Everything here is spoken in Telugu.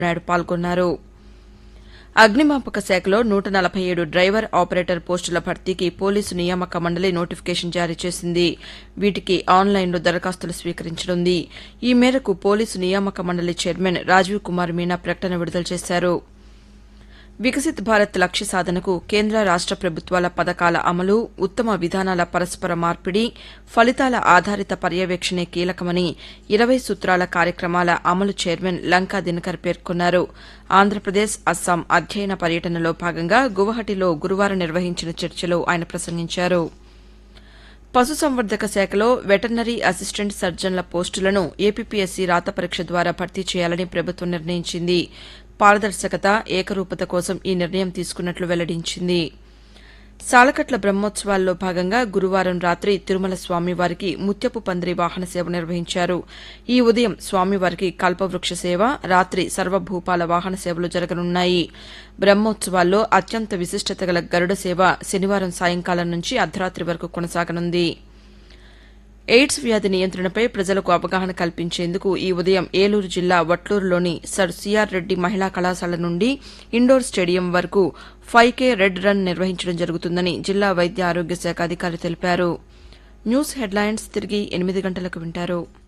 నాయుడు పాల్గొన్నారు అగ్నిమాపక శాఖలో నూట నలభై ఏడు డ్రైవర్ ఆపరేటర్ పోస్టుల భర్తీకి పోలీసు నియామక మండలి నోటిఫికేషన్ జారీ చేసింది వీటికి ఆన్లైన్లో దరఖాస్తులు స్వీకరించనుంది ఈ మేరకు పోలీసు నియామక మండలి చైర్మన్ రాజీవ్ కుమార్ మీనా ప్రకటన విడుదల చేశారు వికసిత్ భారత్ లక్ష్య సాధనకు కేంద్ర రాష్ట ప్రభుత్వాల పథకాల అమలు ఉత్తమ విధానాల పరస్పర మార్పిడి ఫలితాల ఆధారిత పర్యవేక్షణే కీలకమని ఇరవై సూత్రాల కార్యక్రమాల అమలు చైర్మన్ లంకా దినకర్ పేర్కొన్నారు ఆంధ్రప్రదేశ్ అస్సాం అధ్యయన పర్యటనలో భాగంగా గువహటిలో గురువారం నిర్వహించిన చర్చలో ఆయన ప్రసంగించారు పశుసంవర్ధక శాఖలో వెటర్నరీ అసిస్టెంట్ సర్జన్ల పోస్టులను ఏపీపీఎస్సీ రాత పరీక్ష ద్వారా భర్తీ చేయాలని ప్రభుత్వం నిర్ణయించింది పారదర్శకత ఏకరూపత కోసం ఈ నిర్ణయం తీసుకున్నట్లు వెల్లడించింది సాలకట్ల బ్రహ్మోత్సవాల్లో భాగంగా గురువారం రాత్రి తిరుమల స్వామివారికి ముత్యపు పందిరి వాహన సేవ నిర్వహించారు ఈ ఉదయం స్వామివారికి కల్పవృక్ష సేవ రాత్రి సర్వభూపాల వాహన సేవలు జరగనున్నాయి బ్రహ్మోత్సవాల్లో అత్యంత విశిష్టత గల గరుడ సేవ శనివారం సాయంకాలం నుంచి అర్ధరాత్రి వరకు కొనసాగనుంది ఎయిడ్స్ వ్యాధి నియంత్రణపై ప్రజలకు అవగాహన కల్పించేందుకు ఈ ఉదయం ఏలూరు జిల్లా వట్లూరులోని సర్ సిఆర్ రెడ్డి మహిళా కళాశాల నుండి ఇండోర్ స్టేడియం వరకు ఫైవ్ కే రెడ్ రన్ నిర్వహించడం జరుగుతుందని జిల్లా వైద్య ఆరోగ్య శాఖ అధికారి తెలిపారు న్యూస్ హెడ్లైన్స్ తిరిగి ఎనిమిది గంటలకు వింటారు